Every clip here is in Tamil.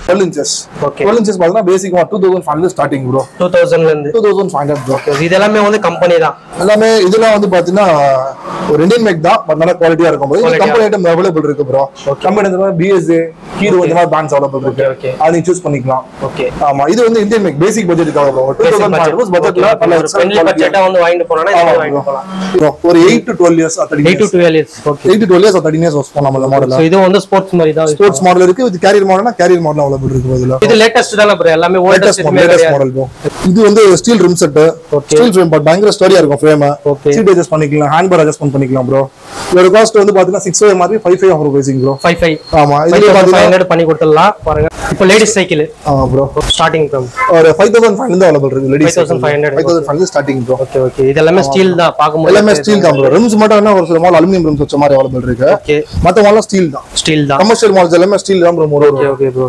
Twelve inches Okay. Twelve inches பார்த்தீங்கன்னா basic two thousand five hundred starting bro two தௌசண்ட்ல இருந்து two thousand five hundred bro இது எல்லாமே வந்து கம்பெனி தான் எல்லாமே இதெல்லாம் வந்து பாத்தீங்கன்னா ஒரு இந்தியன் மேக் தான் பட் நல்லா குவாலிட்டியா இருக்கும் போது Quality-ஆ. கம்பெனி ஐட்டம் அவைலபிள் இருக்கு ப்ரோ கம்பெனி இந்த மாதிரி பிஎஸ்ஏ ஹீரோ இந்த மாதிரி பிராண்ட்ஸ் அவைலபிள் இருக்கு Okay, okay. அது நீங்க சூஸ் பண்ணிக்கலாம் ஓகே ஆமா இது வந்து இந்தியன் மேக் பேசிக் பட்ஜெட்டுக்காக bro two thousand five hundred பட்ஜெட்ல நல்ல ஒரு ஃப்ரெண்ட்லி பட்ஜெட்டா வந்து வாங்கிட்டு போனா இது வாங்கிட்டு போலாம் bro. ஒரு eight to twelve years thirty eight to twelve years okay eight to twelve years thirty years work பண்ணலாம் இந்த மாடல் ஸோ இது வந்து ஸ்போர்ட்ஸ் மாதிரி தான் ஸ்போர்ட்ஸ் மாடல் இருக்கு வித் கேரியர் மாடல்னா கேரியர் மாடல் அவைலபிள் இருக்கு இதுல இது லேட்டஸ்ட் தானே ப்ரோ எல்லாமே ஓல்டஸ்ட் லேட்டஸ்ட் எதுவுமே லேட்டஸ்ட் கிடையாது மாடல் ப்ரோ இது வந்து steel rim set Okay. Steel frame but பயங்கர ஸ்டடியா இருக்கும் ஃப்ரேம் Okay. சீட் அட்ஜஸ்ட் பண்ணிக்கலாம் ஹேண்ட் பார் அட்ஜஸ்ட் பண்ணிக்கலாம் ப்ரோ இதோட காஸ்ட் வந்து பாத்தீங்கன்னா சிக்ஸ் ஃபைவ் மாதிரி five five offer facing bro five five ஆமா ஃபைவ் இதுல ஃபைவ் பாத்தீங்கன்னா ஹண்ட்ரட் பண்ணி கொடுத்துடலாம் பாருங்க இப்போ லேடிஸ் சைக்கிள் ஆமா ப்ரோ ஸ்டார்டிங் ப்ரம் ஒரு ஃபைவ் தௌசண்ட் ஃபைவ் இருந்து அவைலபிள் இருக்கு ladies 5500 five thousand five starting bro okay okay இது எல்லாமே ஸ்டீல் தான் பார்க்கும்போது எல்லாமே ஸ்டீல் தான் ப்ரோ ரிம்ஸ் மட்டும் என்ன ஒரு சில மாடல் அலுமினியம் ரிம்ஸ் வச்ச மாதிரி அவைலபிள் இருக்கு ஓகே மத்த மாடலாம் ஸ்டீல் தான் ஸ்டீல் தான் கமர்ஷியல் மாடல்ஸ் எல்லாமே ஸ்டீல் தான் bro more okay okay bro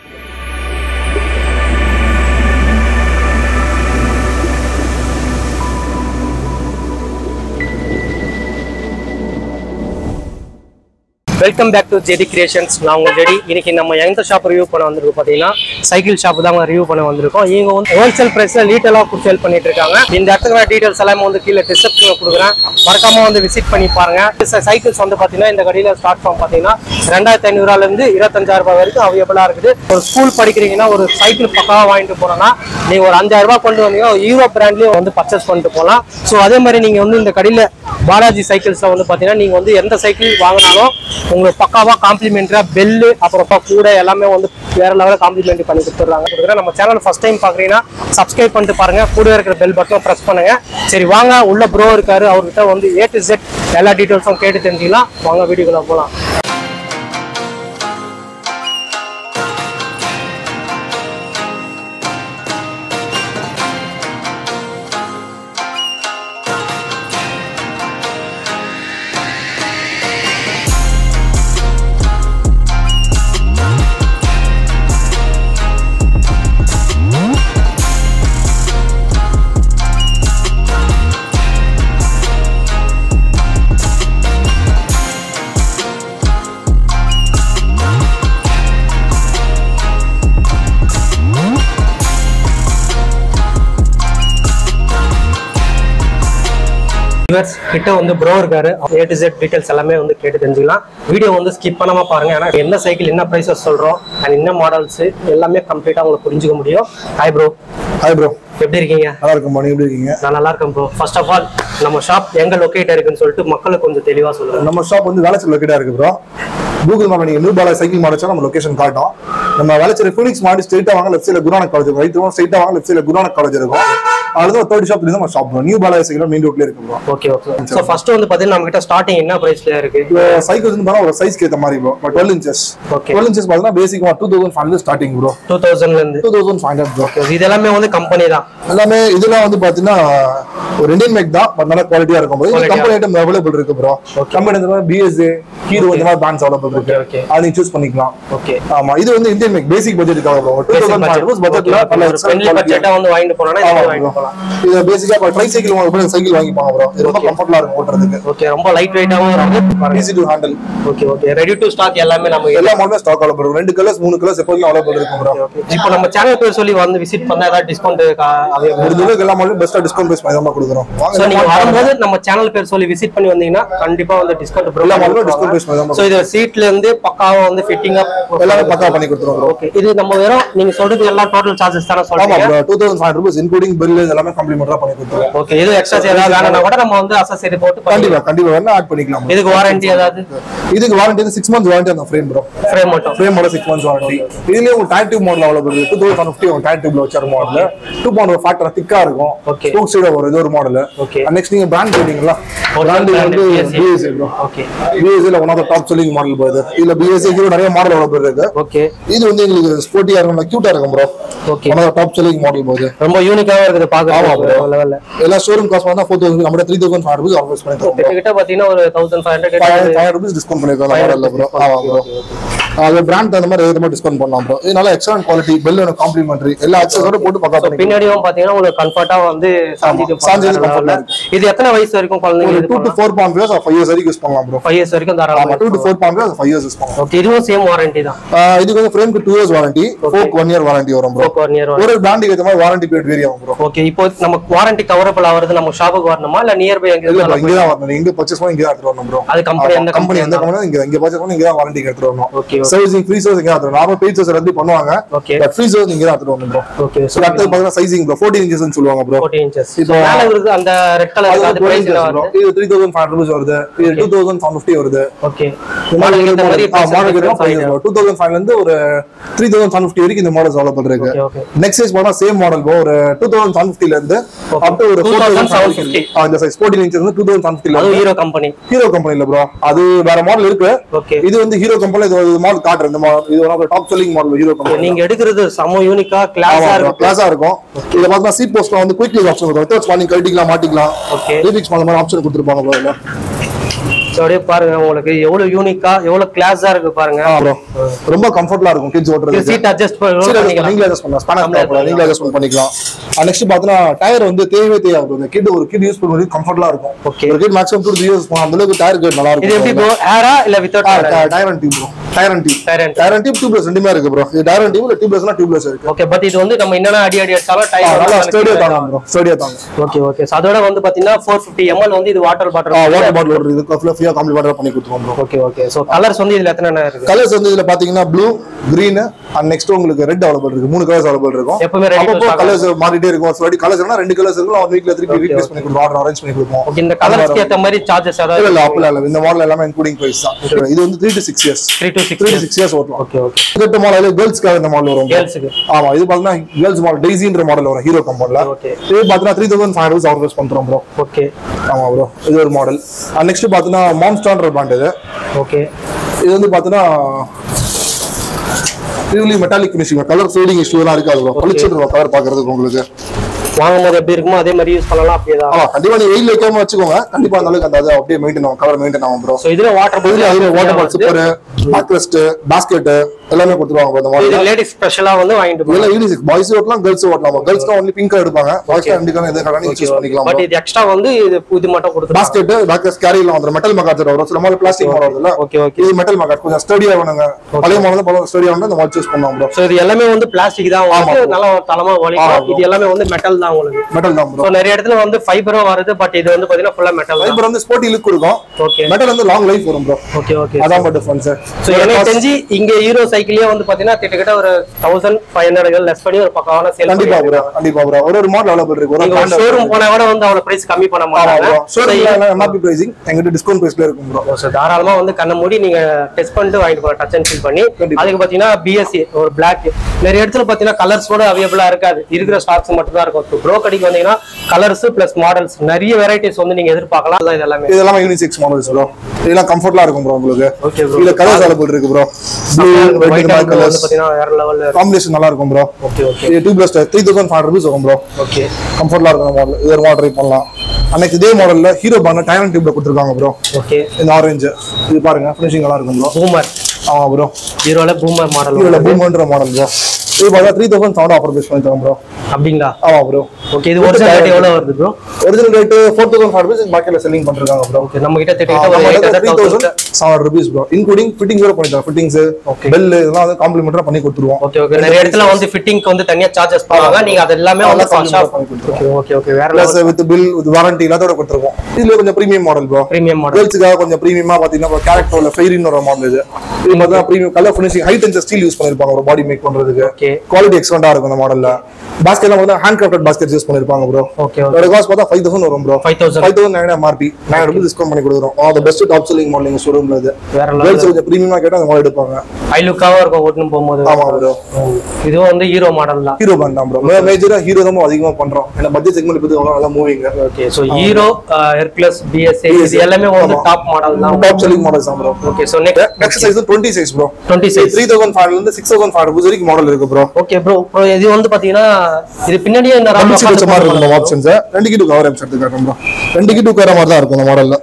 welcome back to JD creations நான் உங்க ஜெடி இன்னைக்கு நம்ம எந்த ஷாப் ரிவ்யூ பண்ண வந்திருக்கோம் பார்த்தீங்கன்னா சைக்கிள் ஷாப் தான் ரிவ்யூ பண்ண வந்திருக்கோம் இவங்க வந்து ஹோல்சேல் பிரைஸ்ல லீட்டலாக சேல் பண்ணிட்டு இருக்காங்க இந்த இடத்துக்கு டீடைல்ஸ் எல்லாமே வந்து கீழே டிஸ்கிரிப்ஷன்ல கொடுக்குறேன் மறக்காம வந்து விசிட் பண்ணி பாருங்க சைக்கிள்ஸ் வந்து பார்த்தீங்கன்னா இந்த கடையில ஸ்டார்ட் ஃபார்ம் பார்த்தீங்கன்னா ரெண்டாயிரத்தி ஐநூறுல இருந்து இருபத்தஞ்சாயிரம் ரூபாய் வரைக்கும் அவைலபிளா இருக்குது ஒரு ஸ்கூல் படிக்கிறீங்கன்னா ஒரு சைக்கிள் பக்காவா வாங்கிட்டு போனோம்னா நீங்க ஒரு அஞ்சாயிரம் ரூபாய் கொண்டு வந்தீங்கன்னா ஹீரோ பிராண்ட்லயும் வந்து பர்ச்சேஸ் பண்ணிட்டு போகலாம் ஸோ அதே மாதிரி நீங்க வந்து இந்த கடையில பாலாஜி சைக்கிள்ஸ்ல வந்து பாத்தீங்கன்னா நீங்க வந்து எந்த சைக்கிள் வாங்கினாலும் உங்களுக்கு பக்காவா காம்ப்ளிமெண்டரா பெல்லு அப்புறம் கூட எல்லாமே வந்து வேற லெவலில் காம்ப்ளிமெண்ட் பண்ணி கொடுத்துட்றாங்க கொடுக்குறேன் நம்ம சேனல் ஃபர்ஸ்ட் டைம் பாக்குறீங்கன்னா சப்ஸ்கிரைப் பண்ணிட்டு பாருங்க கூட இருக்கிற பெல் பட்டனும் ப்ரெஸ் பண்ணுங்க சரி வாங்க உள்ள ப்ரோ இருக்காரு அவர்கிட்ட வந்து ஏ டு செட் எல்லா டீட்டெயில்ஸும் கேட்டு தெரிஞ்சுக்கலாம் வாங்க வீடியோக்குள்ள போகலாம் வியூவர்ஸ் கிட்ட வந்து ப்ரோ இருக்காரு ஏ டு செட் டீடைல்ஸ் எல்லாமே வந்து கேட்டு தெரிஞ்சுக்கலாம் வீடியோ வந்து ஸ்கிப் பண்ணாம பாருங்க ஏன்னா என்ன சைக்கிள் என்ன ப்ரைஸஸ் சொல்றோம் அண்ட் என்ன மாடல்ஸ் எல்லாமே கம்ப்ளீட்டா உங்களுக்கு புரிஞ்சுக்க முடியும் ஹாய் ப்ரோ ஹாய் ப்ரோ எப்படி இருக்கீங்க நல்லா இருக்கும் நீங்க எப்படி இருக்கீங்க நான் நல்லா இருக்கேன் ப்ரோ ஃபர்ஸ்ட் ஆஃப் ஆல் நம்ம ஷாப் எங்க லொகேட் இருக்குன்னு சொல்லிட்டு மக்களுக்கு கொஞ்சம் தெளிவா சொல்லுங்க நம்ம ஷாப் வந்து வேலைச்சல் லொக்கேட்டா இருக்கு ப்ரோ கூகுள் மேப் நீங்க நியூ பாலா சைக்கிள் மாடச்சா நம்ம லொகேஷன் காட்டும் நம்ம வேலைச்சல் ஃபீனிக்ஸ் மாடி ஸ்ட்ரெயிட்டா வாங்க லெஃப்ட் சைடுல குருநானக் காலேஜ் இருக்கும் ரைட் ஸ்ட்ரெயிட்டா வாங்க லெஃப்ட் சைடுல குருநானக் காலேஜ் இருக்கும் அதுல ஒரு தேர்ட் ஷாப் நம்ம shop new Bala cycle main ரோட்ல இருக்கு bro okay okay so first வந்து பாத்தீங்கன்னா நம்ம கிட்ட ஸ்டார்டிங் என்ன பிரைஸ்ல இருக்கு சைக்கிள் வந்து பாத்தா ஒரு சைஸ்க்கு ஏத்த மாதிரி ப்ரோ twelve inches Okay. Twelve inches பாத்தீங்கன்னா basic two thousand five hundred starting bro two தௌசண்ட்ல இருந்து two thousand five hundred bro Okay, இது எல்லாமே வந்து கம்பெனி தான் எல்லாமே இதெல்லாம் வந்து பாத்தீங்கன்னா ஒரு இந்தியன் மேக் தான் பட் நல்ல குவாலிட்டியா இருக்கும் போது Quality-ஆ. கம்பெனி ஐட்டம் அவைலபிள் இருக்கு ப்ரோ கம்பெனி இந்த மாதிரி பிஎஸ்ஏ ஹீரோ இந்த மாதிரி பிராண்ட்ஸ் அவைலபிள் இருக்கு Okay, okay. அது நீங்க சூஸ் பண்ணிக்கலாம் ஓகே ஆமா இது வந்து இந்தியன் மேக் பேசிக் பட்ஜெட்டுக்காக bro two thousand five hundred பட்ஜெட்ல நல்ல ஒரு ஃப்ரெண்ட்லி பட்ஜெட்டா வந்து வாங்கிட்டு போனா இது வாங்கிட்டு போகலாம் இது பேசிக்கா இப்போ ட்ரை சைக்கிள் வாங்க சைக்கிள் வாங்கிப்பாங்க ப்ரோ இது ரொம்ப கம்ஃபர்டபுளா இருக்கும் ஓட்டுறதுக்கு ஓகே ரொம்ப லைட் வெயிட்டாவும் இருக்கு பாருங்க easy to handle okay okay ready to stock எல்லாமே நம்ம எல்லா மாடலும் ஸ்டாக் அவைலபிள் இருக்கும் ரெண்டு கலர்ஸ் மூணு கலர்ஸ் எப்போதும் அவைலபிள் இருக்கும் ப்ரோ இப்போ நம்ம சேனல் பேர் சொல்லி வந்து விசிட் பண்ணா ஏதாவது டிஸ்கவுண்ட் முடிஞ்ச அளவுக்கு எல்லா மாடலும் பெஸ்ட்டா டிஸ்கவுண்ட் பேஸ் பண்ணி தான் கொடுக்குறோம் ஸோ நீங்க வாங்க வரும்போது நம்ம சேனல் பேர் சொல்லி விசிட் பண்ணி வந்தீங்கன்னா கண்டிப்பா வந்து டிஸ்கவுண்ட் எல்லா மாடலும் டிஸ்கவுண்ட் பேஸ் பண்ணி தான் ஸோ இது சீட்ல இருந்து பக்காவா வந்து ஃபிட்டிங் அப் எல்லாமே பக்கா பண்ணி கொடுத்துருவோம் ப்ரோ ஓகே இது நம்ம வெறும் நீங்க சொல்றது எல்லாம் டோட்டல் சார்ஜஸ் தானே ஆமா சொல்றீங்க bro two thousand five rupees including bill எல்லாமே கம்ப்ளிமெண்டா பண்ணி கொடுத்துருவோம் ஓகே இது எக்ஸ்ட்ரா ஏதாவது வேணும்னா கூட நம்ம வந்து அசசரி போட்டு பண்ணி- கண்டிப்பா கண்டிப்பா வேணா ஆட் பண்ணிக்கலாம் bro. இதுக்கு வாரண்டி ஏதாவது இதுக்கு வாரண்டி வந்து சிக்ஸ் மந்த்ஸ் வாரண்டி அந்த ஃப்ரேம் ப்ரோ ஃப்ரேம் மட்டும் ஃப்ரேமோட சிக்ஸ் மந்த்ஸ் வாரண்டி இதுலயே உங்களுக்கு டயர் டியூப் மாடல் அவைலபிள் இருக்கு டூ தௌசண்ட் ஃபிஃப்டி ஒரு டயர் டியூப்ல வச்சாரு மாடல் டூ பாயிண்ட் ஃபேக்டர் திக்கா இருக்கும் Okay. டூ சைடு ஒரு இது ஒரு மாடல் Okay. நெக்ஸ்ட் நீங்க பிராண்ட் போட்டீங்களா Original பிராண்ட் brand வந்து BSA. பிஎஸ்ஏ ப்ரோ ஓகே பிஎஸ்ஏல one of the top selling model போகுது இதுல பிஎஸ்ஏ ஹீரோ நிறைய மாடல் அவைலபிள் இருக்கு ஓகே இது வந்து எங்களுக்கு ஸ்போர்ட்டியா இருக்கும் கியூட்டா இருக்கும் bro okay one of the top selling model போகுது ரொம்ப யூனிக்காவும் இருக்குது ஆமா bro. பாக்குறோம் லெவல்ல எல்லாம் ஷோரூம் காஸ்ட் பார்த்தா ஃபோர் தௌசண்ட் நம்மள three thousand five rupees offers பண்ணி தரோம் கிட்ட பாத்தீங்கன்னா ஒரு thousand five hundred five five rupees discount பண்ணிருக்கோம் அந்த மாடல்ல ப்ரோ ஆமா ப்ரோ அது பிராண்ட் தகுந்த மாதிரி எதுவுமே டிஸ்கவுண்ட் பண்ணலாம் ப்ரோ இது நல்லா எக்ஸலன்ட் குவாலிட்டி பெல் எனக்கு காம்ப்ளிமெண்டரி எல்லா அக்சஸோட போட்டு பக்கா பண்ணி பின்னாடியும் பாத்தீங்கன்னா உங்களுக்கு கம்ஃபர்ட்டா வந்து சாஞ்சிட்டு சாஞ்சிட்டு போகலாம். comfort-ஆ இது எத்தனை வயசு வரைக்கும் குழந்தைங்க இது two to four point five five years வரைக்கும் யூஸ் பண்ணலாம் ப்ரோ ஃபைவ் இயர்ஸ் வரைக்கும் ஆமா தாராளமா two to four point five five years use பண்ணலாம் ஓகே இதுவும் சேம் வாரண்டி தான் ஆஹ் இதுக்கு வந்து ஃப்ரேம்க்கு two years warranty fork one year warranty வரும் ப்ரோ ஒன் இயர் ஒரு பிராண்டுக்கு ஏற்ற மாதிரி வாரண்டி பீரியட் வேரி ஆகும் ப்ரோ ஓகே இப்போ நமக்கு வாரண்டி கவரபிள் ஆகுறது நம்ம ஷாப்புக்கு வரணுமா இல்ல நியர்பை எங்க இல்ல இருந்தாலும் bro, இங்க தான் வரணும் இங்க பர்ச்சேஸ் பண்ணி இங்க தான் எடுத்துட்டு வரணும் ப்ரோ அது கம்பெனி எந்த கம்பெனி எந்த கம்பெனி இங்க இங்க பர்ச்சேஸ் பண்ணி இங்க தான் வாரண்டி எடுத்துட்டு வரணும் ஓகே சர்வீசிங் ஃப்ரீ சர்வீஸ் இங்க தான் எடுத்துட்டு வரணும் நார்மல் பெய்ட் சர்வீஸ் ரெண்டு பண்ணுவாங்க ஓகே பட் ஃப்ரீ சர்வீஸ் இங்க தான் எடுத்துட்டு வரணும் ப்ரோ ஓகே ஸோ அடுத்தது பார்த்தீங்கன்னா சைசிங் ப்ரோ ஃபோர்டீன் இன்ச்சஸ் சொல்லுவாங்க ப்ரோ 14 இன்ச்சஸ் இப்போ- மேல இருக்கு அந்த ரெட் கலர் அது அது பிரைஸ் என்ன ப்ரோ வருது இது த்ரீ தௌசண்ட் ஃபைவ் ருபீஸ் வருது இது டூ தௌசண்ட் ஃபைவ் ஃபிஃப்டி வருது ஓகே மாடல் இந்த மாதிரி டூ தௌசண்ட் ஃபைவ்ல இருந்து ஒரு த்ரீ தௌசண்ட் ஃபைவ் ஃபிஃப்டி வரைக்கும் இந்த மாடல்ஸ் அவைலபிள் இருக்கு ஓகே ஓகே நெக்ஸ்ட் சைஸ் போனா சேம் மாடல் ப்ரோ ஒரு டூ தௌசண்ட் செவன் ஃபிஃப்டில இருந்து அப் டு ஒரு ஃபோர் தௌசண்ட் 2750. இந்த சைஸ் ஃபோர்டீன் இன்ச்சஸ் வந்து டூ தௌசண்ட் செவன் ஃபிஃப்டில அது ஹீரோ கம்பெனி ஹீரோ கம்பெனில ப்ரோ அது வேற மாடல் இருக்கு ஓகே இது வந்து ஹீரோ கம்பெனில இது மாடல் காட்டுறேன் இந்த மாடல் இது one of top selling model Hero company நீங்க எடுக்கிறது செம யூனிக்கா கிளாஸா இருக்கு கிளாஸா இருக்கும் இதுல பார்த்தா சீட் போஸ்ட்ல வந்து குயிக் லிக் ஆப்ஷன் இருக்கும் ரிட்டர்ஸ் பண்ணி கழட்டிக்கலாம் மாட்டிக்கலாம் ஓகே ரீபிக்ஸ் பண்ண மாதிரி ஆப்ஷன் கொடுத்துருப்பாங்க ப்ரோ இதுல ஸோ அப்படியே பாருங்க உங்களுக்கு எவ்வளவு யூனிக்கா எவ்வளவு கிளாஸா இருக்கு பாருங்க ஆ ப்ரோ ரொம்ப கம்ஃபர்ட்டா இருக்கும் கிட்ஸ் ஓட்டுறது சீட் அட்ஜஸ்ட் சீட் பண்ணிக்கலாம் நீங்களே அட்ஜஸ்ட் பண்ணலாம் ஸ்பானர் தேவைப்படாது நீங்களே அட்ஜஸ்ட் பண்ணிக்கலாம் நெக்ஸ்ட் பார்த்தீங்கன்னா டயர் வந்து தேவையே தேவையாது இந்த கிட் ஒரு கிட் யூஸ் பண்ணுறது கம்ஃபர்ட்டா இருக்கும் Okay. ஒரு kit maximum two three years போகும் அந்த அளவுக்கு டயர் கிட் நல்லா இது எப்படி இருக்கும் ப்ரோ ஏரா இல்ல without tyre and tube bro tyre and tube Tire and tyre and tube tubeless ரெண்டுமே இருக்கு ப்ரோ இது டயர் அண்ட் டியூப் இல்ல டியூப்லெஸ்னா டியூப்லெஸ் இருக்கு ஓகே பட் இது வந்து நம்ம என்னென்ன அடி அடி அடிச்சாலும் ஆ, நல்லா ஸ்டடியா டயர் தாங்க ப்ரோ ஸ்டடியா தாங்க ஓகே ஓகே ஸோ அதோட வந்து பாத்தீங்கன்னா ஃபோர் ஃபிஃப்டி எம்எல் வந்து இது வாட்டர் பாட்டில் வாட்டர் பாட்டில் ஒரு இது ஃபியா காம்ப்ளிமெண்டா பண்ணி கொடுத்துருவோம் bro okay okay so colours வந்து இதுல எத்தனை இருக்கு கலர்ஸ் வந்து இதுல பாத்தீங்கன்னா ப்ளூ கிரீன் அண்ட் நெக்ஸ்ட் உங்களுக்கு ரெட் அவைலபிள் இருக்கு மூணு கலர்ஸ் அவைலபிள் இருக்கும் எப்பவுமே ready to அப்பப்போ stock கலர்ஸ் மாறிட்டே இருக்கும் ஒரு வாட்டி கலர்ஸ் ரெண்டு கலர்ஸ் இருக்கும் அவன் வீட்ல திருப்பி ரீப்ளேஸ் பண்ணி கொடுப்போம் ஆர்டர் அரேஞ்ச் பண்ணி கொடுப்போம் ஓகே இந்த கலர்ஸ்க்கு ஏத்த மாதிரி சார்ஜஸ் இல்ல ஏதாவது இல்ல அப்பல இல்ல இந்த மாடல் எல்லாமே இன்க்ளூடிங் பிரைஸ் தான் இது வந்து three to six years three to six three to six years ஓட்டலாம் ஓகே ஓகே இதுட்டு மாடல் கேர்ள்ஸ்க்காக இந்த மாடல் வரும் கேர்ள்ஸுக்கு ஆமா இது பாத்தீங்கன்னா கேர்ள்ஸ் மாடல் டெய்ஸின்ற மாடல் வரும் ஹீரோ கம்பெனில ஓகே இது பாத்தீங்கன்னா three thousand five hundred orders பண்றோம் ப்ரோ ஓகே ஆமா ப்ரோ இது ஒரு மாடல் நெக்ஸ்ட் பாத்தீங்கன்னா மாம்ஸ்டான்ற பிராண்ட் இது ஓகே இது வந்து பாத்தீங்கன்னா purely metallic finishing colour fading இஷ்யூலாம் இருக்காது ப்ரோ பளிச்சுட்டு கலர் பாக்குறதுக்கு உங்களுக்கு வாங்கும் போது எப்படி இருக்குமோ அதே மாதிரி யூஸ் பண்ணலாம் அப்படியே தான் ஆமா கண்டிப்பா நீங்க வெயில் வைக்காம வச்சுக்கோங்க கண்டிப்பா அந்த அளவுக்கு அந்த அது அப்படியே மெயின்டைன் ஆகும் கலர் மெயின்டைன் ஆகும் ப்ரோ ஸோ இதுல வாட்டர் இதுல அதுல வாட்டர் பால் சிப்பர் பேக் ரெஸ்ட் பாஸ்கெட் எல்லாமே கொடுத்துருவாங்க bro இந்த இது மாடல் லேடிஸ் ஸ்பெஷலா வந்து வாங்கிட்டு போகலாம் இதெல்லாம் யூனிசெக்ஸ் பாய்ஸ் ஓட்டலாம் கேர்ள்ஸ் ஓட்டலாம் கேர்ள்ஸ் தான் ஒன்லி பிங்க் எடுப்பாங்க பாய்ஸ் ரெண்டு கலர் எந்த கலர் யூஸ் பண்ணிக்கலாம் பட் இது எக்ஸ்ட்ரா வந்து இது இது மட்டும் கொடுத்துருக்காங்க பாஸ்கெட் பேக் ரெஸ்ட் கேரிலாம் வந்துடும் மெட்டல் மகாத்தர் வரும் சில மாதிரி பிளாஸ்டிக் மாடல் வருதுல்ல ஓகே ஓகே இது மெட்டல் மகாட் கொஞ்சம் ஸ்டடியா வேணுங்க பழைய மாடல் பழைய ஸ்டடியா வேணும் இந்த மாதிரி சூஸ் பண்ணலாம் ப்ரோ ஸோ இது எல்லாமே வந்து பிளாஸ்டிக் தான் உங்களுக்கு நல்லா தளமா வலிக்கும் இது எல்லாமே வந்து மெட்டல் தான் உங்களுக்கு மெட்டல் தான் ப்ரோ ஸோ நிறைய இடத்துல வந்து ஃபைபரும் வருது பட் இது வந்து பாத்தீங்கன்னா ஃபுல்லா மெட்டல் தான் ஃபைபர் வந்து ஸ்போர்ட்டி லுக் இருக்கும் ஓகே மெட்டல் வந்து லாங் லைஃப் வரும் ப்ரோ ஓகே ஓகே அதான் பட் டிஃபரன்ஸ் ஸோ எனக்கு தெரிஞ்சு இங்க ஹீரோ சைக்கிளே வந்து பாத்தீங்கன்னா கிட்டத்தட்ட ஒரு தௌசண்ட் ஃபைவ் ஹண்ட்ரட் லெஸ் பண்ணி ஒரு பக்கமான சேல் கண்டிப்பா ப்ரோ கண்டிப்பா ப்ரோ ஒரு ஒரு மாடல் அவைலபிள் இருக்கு ஒரு நீங்க ஒரு ஷோரூம் போனா கூட வந்து அவ்வளவு பிரைஸ் கம்மி பண்ண மாட்டாங்க ஷோரூம்ல எம்ஆர்பி பிரைசிங் எங்கிட்ட டிஸ்கவுண்ட் பிரைஸ்ல இருக்கும் ப்ரோ ஸோ தாராளமா வந்து கண்ணை மூடி நீங்க டெஸ்ட் பண்ணிட்டு வாங்கிட்டு போகலாம் டச் அண்ட் ஃபீல் பண்ணி கண்டிப்பா. அதுக்கு பாத்தீங்கன்னா பிஎஸ்சி ஒரு பிளாக் நிறைய இடத்துல பாத்தீங்கன்னா கலர்ஸ் கூட அவைலபிளா இருக்காது இருக்கிற ஸ்டாக்ஸ் மட்டும் தான் இருக்கும் இப்போ ப்ரோ கடைக்கு வந்தீங்கன்னா கலர்ஸ் பிளஸ் மாடல்ஸ் நிறைய வெரைட்டிஸ் வந்து நீங்க எதிர்பார்க்கலாம் அதான் இது எல்லாமே இதெல்லாம் யூனிசெக்ஸ் மாடல்ஸ் ப்ரோ இதெல்லாம் கம்ஃபர்ட்டா இருக்கும் ப்ரோ உங்களுக்கு ஓகே ப்ரோ இதுல கலர்ஸ் அவைலபிள் இருக்கு ப்ரோ ப்ளூ ரெட் ஒயிட் இந்த அண்ட் மாதிரி வந்து கலர்ஸ் பாத்தீங்கன்னா வேற லெவல்ல காம்பினேஷன் நல்லா இருக்கும் ப்ரோ ஓகே ஓகே இது two plus three thousand five rupees வரும் ப்ரோ ஓகே கம்ஃபர்ட்டா இருக்கும் மாடல் இது ஒரு மாடல் ட்ரை பண்ணலாம் அன்னைக்கு இதே மாடல்ல ஹீரோ பாங்க டயர் டியூப்ல கொடுத்துருக்காங்க ப்ரோ ஓகே இந்த ஆரஞ்சு இது பாருங்க ஃபினிஷிங் நல்லா இருக்கும் ப்ரோ பூமர் ஆமா ப்ரோ ஹீரோல பூமர் மாடல் இதுல பூமன்ற மாடல் ப்ரோ இது பார்த்தா three thousand seven offer base பண்ணி தரோம் ப்ரோ அப்படிங்களா ஆமா ப்ரோ ஓகே இது ஒரிஜினல் ரேட் எவ்வளவு வருது bro original rate four thousand five rupees மார்க்கெட்ல செல்லிங் பண்ணிருக்காங்க ப்ரோ ஓகே நம்ம கிட்ட திட்ட ஒரு eight three hundred thousand seven rupees bro including fittings கூட பண்ணி தரோம் ஃபிட்டிங்ஸ் Okay. பெல் இதெல்லாம் வந்து காம்ப்ளிமெண்டரா பண்ணி கொடுத்துருவோம் ஓகே ஓகே நிறைய இடத்துல வந்து ஃபிட்டிங்க்கு வந்து தனியா சார்ஜஸ் பண்ணுவாங்க நீங்க அது எல்லாமே வந்து அதெல்லாம் காஸ்ட் ஆஃப் பண்ணி கொடுத்துருவோம். ஓகே ஓகே ஓகே வேற plus with bill with warranty எல்லாத்தோட கொடுத்துருவோம் இதுல கொஞ்சம் premium model bro premium model கேர்ள்ஸுக்காக கொஞ்சம் ப்ரீமியமா பாத்தீங்கன்னா கேரக்டர்ல ஃபெயிரின் ஒரு மாடல் இது இது பார்த்தா premium colour finishing height and steel use பண்ணிருப்பாங்க ஒரு பாடி மேக் பண்றதுக்கு ஓகே குவாலிட்டி எக்ஸலண்டா இருக்கும் இந்த மாடல்ல பாஸ்கெட்லாம் பார்த்தா ஹேண்ட் கிராஃப்டட் பாஸ்கெட் யூஸ் பண்ணிருப்பாங்க ப்ரோ ஓகே ஓகே அதோட காஸ்ட் பார்த்தா ஃபைவ் தௌசண்ட் வரும் bro five thousand five thousand nine MRP nine rupees discount பண்ணி கொடுக்குறோம் அது பெஸ்ட் டாப் செல்லிங் மாடல் எங்க ஷோரூம்ல இது வேற லெவல் கேர்ள்ஸ் கொஞ்சம் ப்ரீமியமா கேட்டா அந்த மாடல் எடுப்பாங்க ஹை லுக்காவும் இருக்கும் ஓட்டுன்னு போகும்போது ஆமா ப்ரோ இதுவும் வந்து ஹீரோ மாடல் தான் ஹீரோ பேண்ட் தான் ப்ரோ மேஜரா ஹீரோ தான் அதிகமா பண்றோம் ஏன்னா பட்ஜெட் செக்மெண்ட் பத்தி அவ்வளவு நல்லா moving okay so Hero Hercules BSA இது எல்லாமே வந்து டாப் மாடல் தான் டாப் செல்லிங் மாடல்ஸ் தான் bro okay so next next size twenty size bro twenty size three thousand ஃபைவ்ல இருந்து சிக்ஸ் தௌசண்ட் ஃபைவ் ருபீஸ் வரைக்கும் மாடல் இருக்கு ப்ரோ ஓகே ப்ரோ ப்ரோ இது வந்து பாத்தீங்கன்னா இது பின்னாடியே இந்த RAM டபுள் சீட் வச்ச மாதிரி இருக்கும் உட்கார்ந்து இந்த ஆப்ஷன்ஸ் ரெண்டு கிட்டு கவர் எடுத்து காட்டுறோம் bro ரெண்டு கிட்டு உட்கார மாதிரி தான் இருக்கும் இந்த மாடல்ல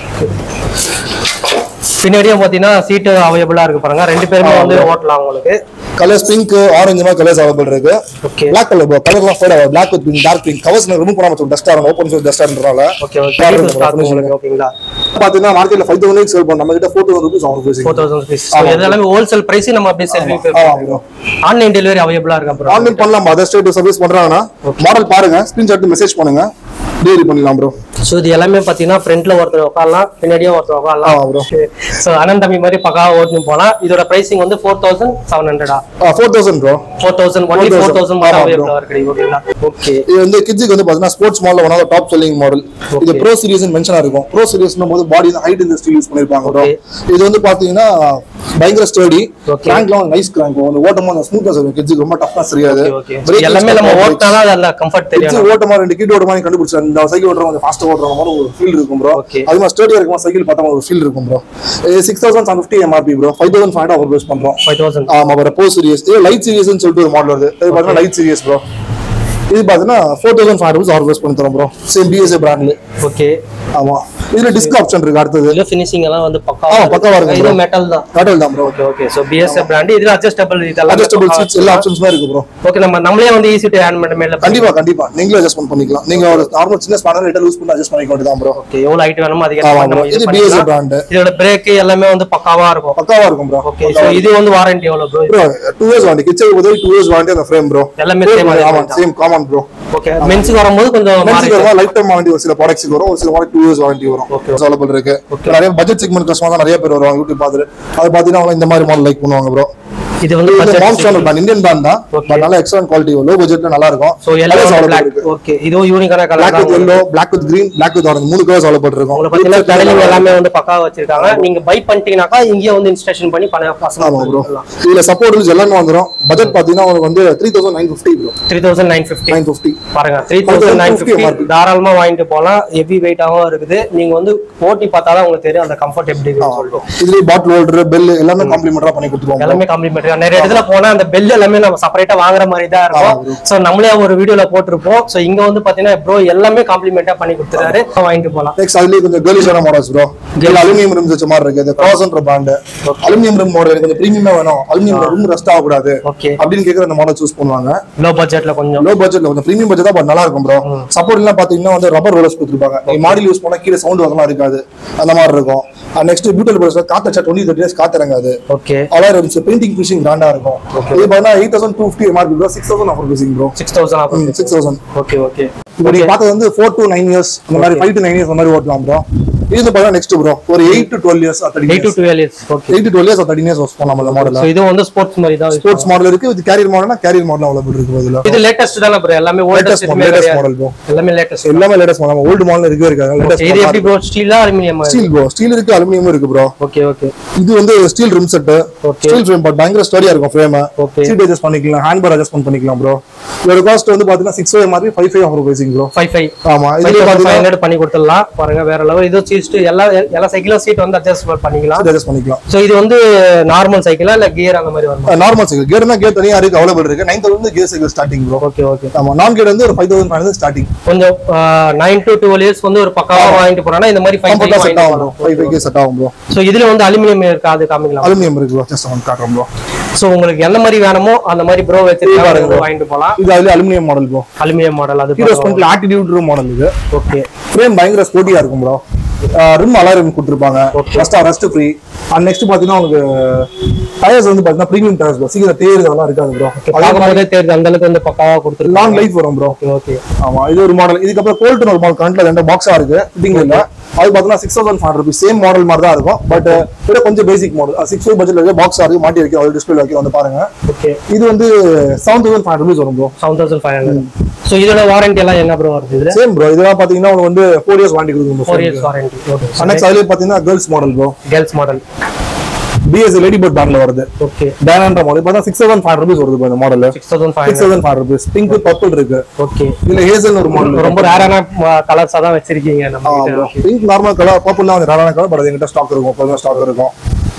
பின்னாடியே பாத்தீங்கன்னா சீட்டு அவைலபிளா இருக்கு பாருங்க ரெண்டு பேருமே வந்து ஓட்டலாம் உங்களுக்கு கலர்ஸ் பிங்க் ஆரஞ்சு மாதிரி கலர்ஸ் அவைலபிள் இருக்கு ஓகே பிளாக் கலர் ப்ரோ கலர்லாம் ஃபேட் ஆகும் black with pink dark pink covers remove பண்ணாம வச்சு டஸ்டா இருக்கும் ஓப்பன் சொல்லி டஸ்டான்றனால ஓகே ஓகே ஸ்டாக் உங்களுக்கு ஓகேங்களா பாத்தீங்கன்னா மார்க்கெட்ல ஃபைவ் தௌசண்ட் சேல் பண்ணோம் நம்ம கிட்ட ஃபோர் தௌசண்ட் ருபீஸ் ஆகும் ருபீஸ் ஃபோர் தௌசண்ட் ருபீஸ் இது எல்லாமே ஹோல்சேல் பிரைஸ் நம்ம அப்படியே செல்வி ஆமா ப்ரோ ஆன்லைன் டெலிவரி அவைலபிளா இருக்கா ப்ரோ ஆன்லைன் பண்ணலாம் அதர் ஸ்டேட் சர்வீஸ் பண்றாங்கன்னா மாடல் பாருங்க ஸ்கிரீன்ஷாட் மெசேஜ் பண்ணுங்க டெலிவரி பண்ணிடலாம் ப்ரோ ஸோ இது எல்லாமே பார்த்தீங்கன்னா ஃப்ரண்ட்ல ஒருத்தர் உட்காரலாம் பின்னாடியும் ஒருத்தர் ஆ உட்காரலாம் ப்ரோ ஸோ அனந்த் தம்பி மாதிரி பக்காவா ஓட்டுன்னு போகலாம் இதோட பிரைசிங் வந்து ஃபோர் தௌசண்ட் செவன் ஹண்ட்ரடா four thousand bro four thousand only four 4,000 thousand மட்டும் ஆமா, அவைலபிளா இருக்கு ஓகேங்களா ஓகே இது வந்து கிட்ஸுக்கு வந்து பாத்தீங்கன்னா sports model one of top selling model இது ப்ரோ சீரிஸ் மென்ஷனா இருக்கும் ப்ரோ சீரிஸ்னும் போது பாடி ஹைட் இந்த ஸ்டீல் யூஸ் பண்ணிருப்பாங்க ப்ரோ Okay. இது வந்து பாத்தீங்கன்னா பயங்கர ஸ்டடி Okay. கிராங்க்லாம் நைஸ் கிராங்க் வந்து ஓட்டமா அந்த ஸ்மூத்னஸ் இருக்கும் கிட்ஸுக்கு ரொம்ப டஃப்னஸ் தெரியாது ஓகே Break எல்லாமே is நம்ம top ஓட்டினா அதில் கம்ஃபர்ட் தெரியும் கிட்ஸ் ஓட்டமா ரெண்டு கிட் ஓட்டமா கண்டுபிடிச்சா இந்த சைக்கிள் ஓட்டுறவங்க கொஞ்சம் ஃபாஸ்ட் ஓட்டுறவங்க மாதிரி ஒரு ஃபீல் இருக்கும் ப்ரோ Okay. அது மாதிரி ஸ்டடியா இருக்கும் சைக்கிள் பார்த்தா ஒரு ஃபீல் இருக்கும் bro six thousand seven fifty MRP bro five thousand five hundred base பண்றோம் ஃபைவ் தௌசண்ட் ஆமா ப்ரோ ப்ரோ சீரிஸ் இது லைட் சீரிஸ்னு சொல்லிட்டு ஒரு மாடல் வருது இது பாத்தீங்கன்னா லைட் சீரிஸ் ப்ரோ இது பாத்தீங்கன்னா four thousand five rupees order பண்ணி தரோம் ப்ரோ சேம் பிஎஸ்ஏ பிராண்ட்ல ஓகே ஆமா இதுல டிஸ்க் ஆப்ஷன் இருக்கு அடுத்தது இதுல ஃபினிஷிங் எல்லாம் வந்து பக்கா ஆ, பக்காவா இருக்கு இது bro. மெட்டல் தான் கடல் தான் bro okay okay so BSA brand இதுல அட்ஜஸ்டபிள் இதெல்லாம் அட்ஜஸ்டபிள் சீட்ஸ் எல்லா ஆப்ஷன்ஸுமே இருக்கு ப்ரோ ஓகே நம்ம நம்மளே வந்து ஈஸி டு ஹேண்ட் பண்ண மேல கண்டிப்பா கண்டிப்பா நீங்களும் அட்ஜஸ்ட் பண்ணிக்கலாம் நீங்க ஒரு நார்மல் சின்ன ஸ்பேனர் லைட்டா லூஸ் பண்ணி அட்ஜஸ்ட் பண்ணிக்க வேண்டியதான் ப்ரோ ஓகே எவ்வளவு ஹைட் வேணுமோ அதுக்கு ஆமா ஏத்த ப்ரோ மாதிரி நம்ம இது இது பிஎஸ்ஏ பண்ணிக்கலாம் பிராண்ட் இதோட பிரேக் எல்லாமே வந்து பக்காவா இருக்கும் பக்காவா இருக்கும் ப்ரோ ஓகே ஸோ இது வந்து வாரண்டி எவ்வளவு bro bro two years warranty கிச்சன் உதவி டூ இயர்ஸ் வாண்டி அந்த ஃப்ரேம் ப்ரோ எல்லாமே same அதே ஆமா மாதிரி சேம் காமன் ப்ரோ ஓகே மென்ஸுக்கு வரும்போது கொஞ்சம் மாறி மென்ஸுக்கு வரும் லைஃப் டைம் வாரண்டி ஒரு சில ப்ராடக்ட்ஸ்க்கு வரும் ஒரு சில ப்ராடக்ட் டூ இயர்ஸ் வாரண்டி வரும் Okay. அவைலபிள் இருக்கு நிறைய பட்ஜெட் செக்மெண்ட் கஸ்டமர் தான் நிறைய பேர் வருவாங்க யூடியூப் பார்த்துட்டு அது பாத்தீங்கன்னா அவங்க இந்த மாதிரி மாடல் லைக் பண்ணுவாங்க ப்ரோ இது வந்து இது budget மாம்ஸ்டான் பிராண்ட் இந்தியன் பிராண்ட் தான் Okay. பட் நல்ல எக்ஸலன்ட் குவாலிட்டி லோ பட்ஜெட்ல நல்லா இருக்கும் so yellow Colours available black இருக்கு ஓகே இதுவும் யூனிக்கான பிளாக் கலர் வித் தான் yellow black with green black with orange மூணு கலர்ஸ் அவைலபிள் இருக்கும் உங்களை பார்த்தீங்கன்னா கடையில எல்லாமே வந்து பக்காவா வச்சிருக்காங்க நீங்க பை பண்ணிட்டீங்கன்னாக்கா இங்கேயே வந்து இன்ஸ்டேஷன் பண்ணி பண்ண ஆமா பசங்க ப்ரோ இதுல சப்போர்ட் எல்லாமே வந்துரும் பட்ஜெட் பாத்தீங்கன்னா உங்களுக்கு வந்து three thousand nine fifty bro three thousand nine fifty nine fifty பாருங்க த்ரீ தௌசண்ட் நைன் 3,950 ஃபிஃப்டி தாராளமா வாங்கிட்டு போகலாம் ஹெவி வெயிட்டாகவும் இருக்குது நீங்க வந்து ஓட்டி பார்த்தாதான் உங்களுக்கு தெரியும் அந்த கம்ஃபர்ட் எப்படி இருக்குன்னு சொல்லிட்டு இதுலயே பாட்டில் ஹோல்டர் பெல் எல்லாமே காம்ப்ளிமெண்டா பண்ணி கொடுத்துருவோம் எல்லாமே காம்ப்ளிமெண்ட் நிறைய இடத்துல போனா அந்த பெல் எல்லாமே நம்ம செப்பரேட்டா வாங்குற மாதிரி தான் இருக்கும் சோ நம்மளே ஒரு வீடியோல போட்டிருப்போம் சோ இங்க வந்து பாத்தீங்கன்னா ப்ரோ எல்லாமே காம்ப்ளிமெண்டா பண்ணி கொடுத்துறாரு வாங்கிட்டு போலாம் நெக்ஸ்ட் அதுலயே கொஞ்சம் கேர்லிஷான மாடல்ஸ் ப்ரோ இதுல அலுமினியம் ரிம்ஸ் வச்ச மாதிரி இருக்கு இந்த கிராஸ்ன்ற பிராண்ட் அலுமினியம் ரிம் மாடல் கொஞ்சம் பிரீமியமா வேணும் அலுமினியம் ரிம் ரஸ்ட் ஆகக்கூடாது ஓகே அப்படின்னு கேக்குற அந்த மாடல் சூஸ் பண்ணுவாங்க லோ பட்ஜெட்ல கொஞ்சம் லோ பட்ஜெட்ல கொஞ்சம் பிரீமியம் பட்ஜெட் தான் பட் நல்லா இருக்கும் ப்ரோ சப்போர்ட் எல்லாம் பாத்தீங்கன்னா வந்து ரப்பர் ரோலர்ஸ் கொடுத்துருப்பாங்க நீங்க மாடியில் யூஸ் பண்ணா கீழே சவுண்ட் வரலாம் இருக்காது அந்த மாதிரி இருக்கும் நெக்ஸ்ட் பியூட்டல் பர்ஸ் காத்த சார் டுவெண்ட்டி தேர்ட்டி டேஸ் காத்து இறங்காது ஓகே அவ்வளோ இருந்துச்சு பெயிண்டிங் ஃபினிஷிங் கிராண்டா இருக்கும் இது பார்த்தா eight thousand two fifty MRP bro six thousand offer facing bro six thousand six thousand okay okay இப்போ நீங்க பார்த்தது வந்து ஃபோர் டு நைன் இயர்ஸ் அந்த மாதிரி ஃபைவ் டு நைன் இயர்ஸ் அந்த மாதிரி ஓட்டலாம் ப்ரோ இது பார்த்தா நெக்ஸ்ட் ப்ரோ ஒரு eight to twelve years thirty eight to twelve years okay eight to twelve years thirty years work பண்ணலாம் அந்த மாடல் ஸோ இது வந்து ஸ்போர்ட்ஸ் மாதிரி தான் ஸ்போர்ட்ஸ் மாடல் இருக்கு வித் கேரியர் மாடல்னா கேரியர் மாடல் அவைலபிள் இருக்கு இதுல இது லேட்டஸ்ட் தானே ப்ரோ எல்லாமே latest oldest model latest model bro எல்லாமே லேட்டஸ்ட் எல்லாமே லேட்டஸ்ட் மாடல் ஓல்டு மாடல் இருக்கவே இருக்காது லேட்டஸ்ட் இது எப்படி ப்ரோ ஸ்டீலா அலுமினியம் ஸ்டீல் ப்ரோ ஸ்டீல் இருக்கு அலுமினியம் இருக்கு ப்ரோ ஓகே ஓகே இது வந்து steel rim set Okay. Steel frame but பயங்கர ஸ்டோரியா இருக்கும் ஃப்ரேம் Okay. சீட் அட்ஜஸ்ட் பண்ணிக்கலாம் ஹேண்ட் பார் அட்ஜஸ்ட் பண்ணிக்கலாம் ப்ரோ இதோட காஸ்ட் வந்து பாத்தீங்கன்னா சிக்ஸ் ஃபைவ் மாதிரி five five offer facing bro five five ஆமா ஃபைவ் இதுல ஃபைவ் பாத்தீங்கன்னா ஹண்ட்ரட் பண்ணி கொடுத்துடலாம் பாருங்க வேற லெவல் இது சீட் எல்லா எல்லா சைக்கிளும் சீட் வந்து அட்ஜஸ்ட் பண்ணிக்கலாம் அட்ஜஸ்ட் பண்ணிக்கலாம் ஸோ இது வந்து நார்மல் சைக்கிளா இல்ல கியர் அந்த மாதிரி வருமா நார்மல் சைக்கிள் கேர்னா கேர் தனியா இருக்கு அவைலபிள் இருக்கு nine thousand gear cycle starting bro okay okay ஆமா நான் கேட் வந்து ஒரு ஃபைவ் தௌசண்ட் ஃபைவ் ஸ்டார்டிங் கொஞ்சம் நைன் டு டுவெல் இயர்ஸ் வந்து ஒரு பக்காவா வாங்கிட்டு போனா இந்த மாதிரி ஃபைவ் கம்ஃபர்ட்டா ஃபைவ் செட் ஆகும் ப்ரோ ஃபைவ் ஃபைவ் செட் ஆகும் ப்ரோ ஸோ இதுல வந்து அலுமினியம் இருக்கா அது காமிக்கலாம் அலுமினியம் இருக்கு ப்ரோ ஜஸ்ட் ஒன் காட்டுறோம் ப்ரோ ஸோ உங்களுக்கு எந்த மாதிரி வேணுமோ அந்த மாதிரி ப்ரோ வச்சிருக்காங்க வாங்கிட்டு போலாம் இது அதுல aluminium model bro aluminium model அது ஹீரோ ஸ்பெண்ட்ல ஆட்டிடியூட் மாடல் இது ஓகே ஃப்ரேம் பயங்கர ஸ்போர்ட்டியா இருக்கும் ப்ரோ ரிம் அலா ரிம் கொடுத்துருப்பாங்க first rust free and next பாத்தீங்கன்னா உங்களுக்கு டயர்ஸ் வந்து பாத்தீங்கன்னா ப்ரீமியம் டயர்ஸ் ப்ரோ சீக்கிரம் தேர்வு அதெல்லாம் இருக்காது ப்ரோ பார்க்கும்போதே தெரியுது அந்த அளவுக்கு வந்து பக்காவா கொடுத்துருக்காங்க லாங் லைஃப் வரும் ப்ரோ ஓகே ஓகே ஆமா இது ஒரு மாடல் இதுக்கப்புறம் கோல்டன் ஒரு மாடல் கரண்ட்ல ரெண்டு பாக்ஸா இருக்கு ஃபிட்டிங் இல்ல அது பாத்தீங்கன்னா six thousand five rupees same model மாதிரி தான் இருக்கும் பட் விட கொஞ்சம் பேசிக் மாடல் சிக்ஸ் ஃபைவ் பட்ஜெட்ல பாக்ஸ் இருக்கு மாட்டி வைக்க அது டிஸ்பிளே வைக்க வந்து பாருங்க ஓகே இது வந்து செவன் தௌசண்ட் ஃபைவ் ருபீஸ் வரும் bro seven thousand five hundred so இதோட வாரண்டி எல்லாம் என்ன ப்ரோ வருது இதுல சேம் ப்ரோ இதெல்லாம் பாத்தீங்கன்னா உங்களுக்கு வந்து ஃபோர் இயர்ஸ் வாண்டி கொடுக்கும் four years warranty okay next அதுலயே பாத்தீங்கன்னா girls model bro girls model BSA lady bird பேண்ட்ல வருது ஓகே டேனான்ற மாடல் பார்த்தா சிக்ஸ் தௌசண்ட் ஃபைவ் ருபீஸ் வருது இப்போ இந்த model six thousand five six thousand five rupees pink purple இருக்கு ஓகே இதுல ஹேசல் ஒரு மாடல் ரொம்ப ரேரான கலர்ஸா தான் வச்சிருக்கீங்க நம்ம கிட்ட பிங்க் நார்மல் கலர் பர்பிள் தான் வந்து ரேரான கலர் பட் அது எங்கிட்ட ஸ்டாக் இருக்கும் எப்போதுமே ஸ்டாக் இருக்கும்